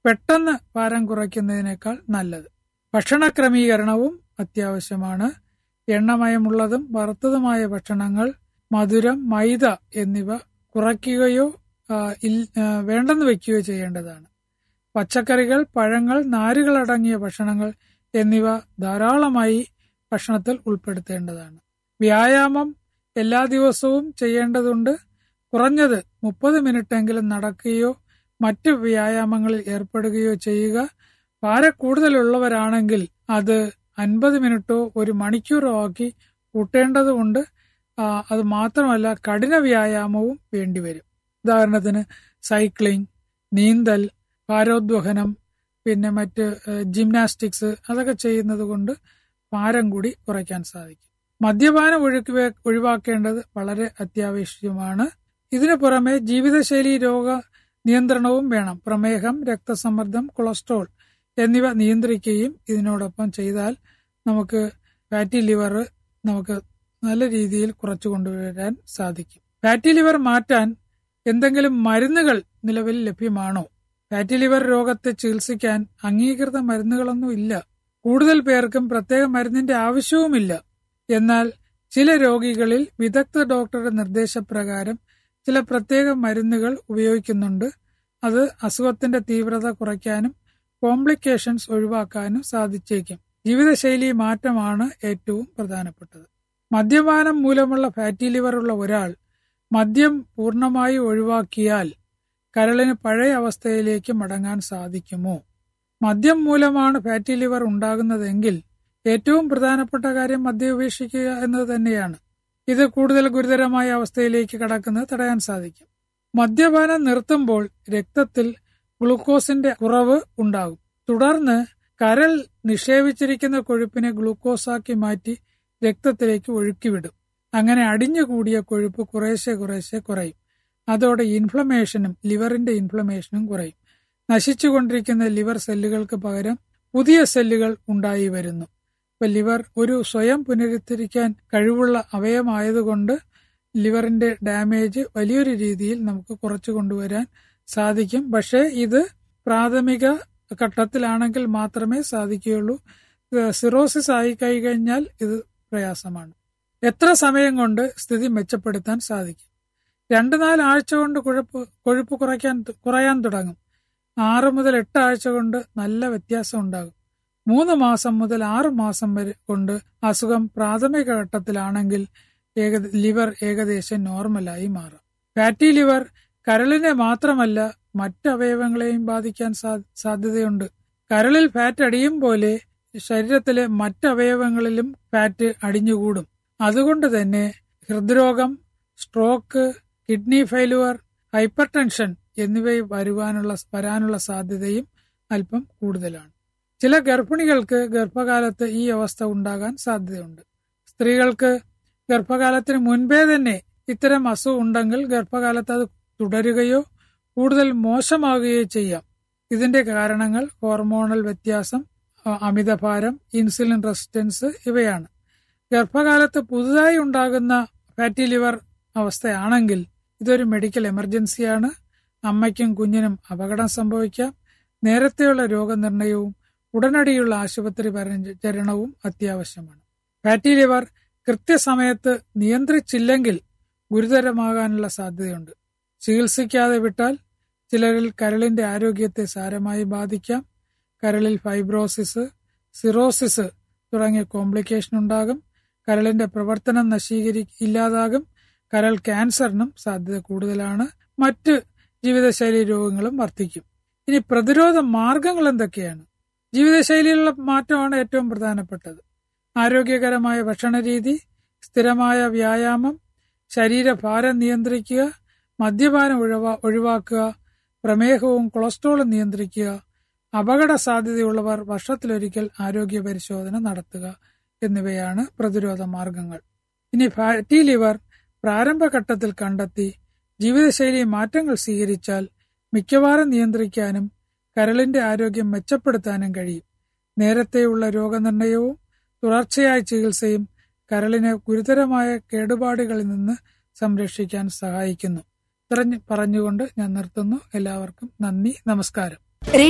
പെട്ടെന്ന് ഭാരം കുറയ്ക്കുന്നതിനേക്കാൾ നല്ലത് ഭക്ഷണ ക്രമീകരണവും അത്യാവശ്യമാണ് എണ്ണമയമുള്ളതും വറുത്തതുമായ ഭക്ഷണങ്ങൾ മധുരം മൈദ എന്നിവ കുറയ്ക്കുകയോ ആ, ഇൽ- ആ, വേണ്ടെന്ന് വെക്കുകയോ ചെയ്യേണ്ടതാണ് പച്ചക്കറികൾ പഴങ്ങൾ നാരുകൾ അടങ്ങിയ ഭക്ഷണങ്ങൾ എന്നിവ ധാരാളമായി ഭക്ഷണത്തിൽ ഉൾപ്പെടുത്തേണ്ടതാണ് വ്യായാമം എല്ലാ ദിവസവും ചെയ്യേണ്ടതുണ്ട് കുറഞ്ഞത് മുപ്പത് മിനിറ്റെങ്കിലും നടക്കുകയോ മറ്റ് വ്യായാമങ്ങളിൽ ഏർപ്പെടുകയോ ചെയ്യുക ഭാര കൂടുതലുള്ളവരാണെങ്കിൽ അത് അൻപത് മിനിറ്റോ ഒരു മണിക്കൂറോ ആക്കി കൂട്ടേണ്ടതുണ്ട് ആ, അത് മാത്രമല്ല കഠിന വ്യായാമവും വേണ്ടിവരും ഉദാഹരണത്തിന് സൈക്ലിംഗ് നീന്തൽ ഭാരോദ്വഹനം പിന്നെ മറ്റ് ഏഹ്, ജിംനാസ്റ്റിക്സ് അതൊക്കെ ചെയ്യുന്നത് കൊണ്ട് ഭാരം കൂടി കുറയ്ക്കാൻ സാധിക്കും മദ്യപാനം ഒഴുക്കി ഒഴിവാക്കേണ്ടത് വളരെ അത്യാവശ്യമാണ് ഇതിനു പുറമെ ജീവിതശൈലി രോഗ നിയന്ത്രണവും വേണം പ്രമേഹം രക്തസമ്മർദ്ദം കൊളസ്ട്രോൾ എന്നിവ നിയന്ത്രിക്കുകയും ഇതിനോടൊപ്പം ചെയ്താൽ നമുക്ക് ഫാറ്റി ലിവർ നമുക്ക് നല്ല രീതിയിൽ കുറച്ചു കൊണ്ടുവരാൻ സാധിക്കും ഫാറ്റി ലിവർ മാറ്റാൻ എന്തെങ്കിലും മരുന്നുകൾ നിലവിൽ ലഭ്യമാണോ ഫാറ്റി ലിവർ രോഗത്തെ ചികിത്സിക്കാൻ അംഗീകൃത മരുന്നുകളൊന്നും ഇല്ല കൂടുതൽ പേർക്കും പ്രത്യേക മരുന്നിന്റെ ആവശ്യവുമില്ല എന്നാൽ ചില രോഗികളിൽ വിദഗ്ധ ഡോക്ടറുടെ നിർദ്ദേശപ്രകാരം ചില പ്രത്യേക മരുന്നുകൾ ഉപയോഗിക്കുന്നുണ്ട് അത് അസുഖത്തിന്റെ തീവ്രത കുറയ്ക്കാനും കോംപ്ലിക്കേഷൻസ് ഒഴിവാക്കാനും സാധിച്ചേക്കും ജീവിതശൈലി മാറ്റമാണ് ഏറ്റവും പ്രധാനപ്പെട്ടത് മദ്യപാനം മൂലമുള്ള ഫാറ്റി ലിവർ ഉള്ള ഒരാൾ മദ്യം പൂർണ്ണമായി ഒഴിവാക്കിയാൽ കരളിന് പഴയ അവസ്ഥയിലേക്ക് മടങ്ങാൻ സാധിക്കുമോ മദ്യം മൂലമാണ് ഫാറ്റി ലിവർ ഉണ്ടാകുന്നതെങ്കിൽ ഏറ്റവും പ്രധാനപ്പെട്ട കാര്യം മദ്യം ഉപേക്ഷിക്കുക എന്നത് തന്നെയാണ് ഇത് കൂടുതൽ ഗുരുതരമായ അവസ്ഥയിലേക്ക് കടക്കുന്നത് തടയാൻ സാധിക്കും മദ്യപാനം നിർത്തുമ്പോൾ രക്തത്തിൽ ഗ്ലൂക്കോസിന്റെ കുറവ് ഉണ്ടാകും തുടർന്ന് കരൾ നിക്ഷേപിച്ചിരിക്കുന്ന കൊഴുപ്പിനെ ഗ്ലൂക്കോസാക്കി മാറ്റി രക്തത്തിലേക്ക് ഒഴുക്കിവിടും അങ്ങനെ അടിഞ്ഞുകൂടിയ കൊഴുപ്പ് കുറേശ്ശെ കുറേശ്ശെ കുറയും അതോടെ ഇൻഫ്ലമേഷനും ലിവറിന്റെ ഇൻഫ്ലമേഷനും കുറയും നശിച്ചുകൊണ്ടിരിക്കുന്ന ലിവർ സെല്ലുകൾക്ക് പകരം പുതിയ സെല്ലുകൾ ഉണ്ടായി വരുന്നു ഇപ്പൊ ലിവർ ഒരു സ്വയം പുനരുദ്ധരിക്കാൻ കഴിവുള്ള അവയമായതുകൊണ്ട് ലിവറിന്റെ ഡാമേജ് വലിയൊരു രീതിയിൽ നമുക്ക് കുറച്ചു കൊണ്ടുവരാൻ സാധിക്കും പക്ഷേ ഇത് പ്രാഥമിക ഘട്ടത്തിലാണെങ്കിൽ മാത്രമേ സാധിക്കുകയുള്ളൂ സിറോസിസ് ആയി കഴിഞ്ഞാൽ ഇത് പ്രയാസമാണ് എത്ര സമയം കൊണ്ട് സ്ഥിതി മെച്ചപ്പെടുത്താൻ സാധിക്കും രണ്ടു നാല് ആഴ്ച കൊണ്ട് കുഴപ്പ് കൊഴുപ്പ് കുറയ്ക്കാൻ കുറയാൻ തുടങ്ങും ആറ് മുതൽ എട്ട് ആഴ്ച കൊണ്ട് നല്ല വ്യത്യാസം ഉണ്ടാകും മൂന്ന് മാസം മുതൽ ആറ് മാസം വരെ കൊണ്ട് അസുഖം പ്രാഥമിക ഘട്ടത്തിലാണെങ്കിൽ ഏക ലിവർ ഏകദേശം നോർമലായി മാറാം ഫാറ്റി ലിവർ കരളിനെ മാത്രമല്ല മറ്റ് അവയവങ്ങളെയും ബാധിക്കാൻ സാ- സാധ്യതയുണ്ട് കരളിൽ ഫാറ്റ് അടിയും പോലെ ശരീരത്തിലെ മറ്റ് അവയവങ്ങളിലും ഫാറ്റ് അടിഞ്ഞുകൂടും അതുകൊണ്ട് തന്നെ ഹൃദ്രോഗം stroke kidney failure hypertension എന്നിവ വരുവാനുള്ള വരാനുള്ള സാധ്യതയും അല്പം കൂടുതലാണ് ചില ഗർഭിണികൾക്ക് ഗർഭകാലത്ത് ഈ അവസ്ഥ ഉണ്ടാകാൻ സാധ്യതയുണ്ട് സ്ത്രീകൾക്ക് ഗർഭകാലത്തിന് മുൻപേ തന്നെ ഇത്തരം അസുഖം ഉണ്ടെങ്കിൽ ഗർഭകാലത്ത് അത് തുടരുകയോ കൂടുതൽ മോശമാകുകയോ ചെയ്യാം ഇതിന്റെ കാരണങ്ങൾ ഹോർമോണൽ വ്യത്യാസം അ- അമിതഭാരം ഇൻസുലിൻ റെസിസ്റ്റൻസ് ഇവയാണ് ഗർഭകാലത്ത് പുതുതായി ഉണ്ടാകുന്ന ഫാറ്റി ലിവർ അവസ്ഥയാണെങ്കിൽ ഇതൊരു മെഡിക്കൽ എമർജൻസിയാണ് അമ്മയ്ക്കും കുഞ്ഞിനും അപകടം സംഭവിക്കാം നേരത്തെയുള്ള രോഗനിർണയവും ഉടനടിയുള്ള ആശുപത്രി പരിചരണവും അത്യാവശ്യമാണ് ഫാറ്റി ലിവർ കൃത്യസമയത്ത് നിയന്ത്രിച്ചില്ലെങ്കിൽ ഗുരുതരമാകാനുള്ള സാധ്യതയുണ്ട് ചികിത്സിക്കാതെ വിട്ടാൽ ചിലരിൽ കരളിന്റെ ആരോഗ്യത്തെ സാരമായി ബാധിക്കാം കരളിൽ ഫൈബ്രോസിസ് സിറോസിസ് തുടങ്ങിയ കോംപ്ലിക്കേഷൻ ഉണ്ടാകും കരളിന്റെ പ്രവർത്തനം നശീകരി ഇല്ലാതാകും കരൾ ക്യാൻസറിനും സാധ്യത കൂടുതലാണ് മറ്റ് ജീവിതശൈലി രോഗങ്ങളും വർദ്ധിക്കും ഇനി പ്രതിരോധ മാർഗങ്ങൾ എന്തൊക്കെയാണ് ജീവിതശൈലിയിലുള്ള മാറ്റമാണ് ഏറ്റവും പ്രധാനപ്പെട്ടത് ആരോഗ്യകരമായ ഭക്ഷണരീതി സ്ഥിരമായ വ്യായാമം ശരീരഭാരം നിയന്ത്രിക്കുക മദ്യപാനം ഒഴിവാ ഒഴിവാക്കുക പ്രമേഹവും കൊളസ്ട്രോളും നിയന്ത്രിക്കുക അപകട സാധ്യതയുള്ളവർ വർഷത്തിലൊരിക്കൽ ആരോഗ്യ പരിശോധന നടത്തുക എന്നിവയാണ് പ്രതിരോധ മാർഗങ്ങൾ ഇനി ഫാറ്റി ലിവർ പ്രാരംഭഘട്ടത്തിൽ കണ്ടെത്തി ജീവിതശൈലി മാറ്റങ്ങൾ സ്വീകരിച്ചാൽ മിക്കവാറും നിയന്ത്രിക്കാനും കരളിന്റെ ആരോഗ്യം മെച്ചപ്പെടുത്താനും കഴിയും നേരത്തെയുള്ള രോഗനിർണയവും തുടർച്ചയായ ചികിത്സയും കരളിനെ ഗുരുതരമായ കേടുപാടുകളിൽ നിന്ന് സംരക്ഷിക്കാൻ സഹായിക്കുന്നു ഇത്രഞ്ഞ് പറഞ്ഞുകൊണ്ട് ഞാൻ നിർത്തുന്നു എല്ലാവർക്കും നന്ദി നമസ്കാരം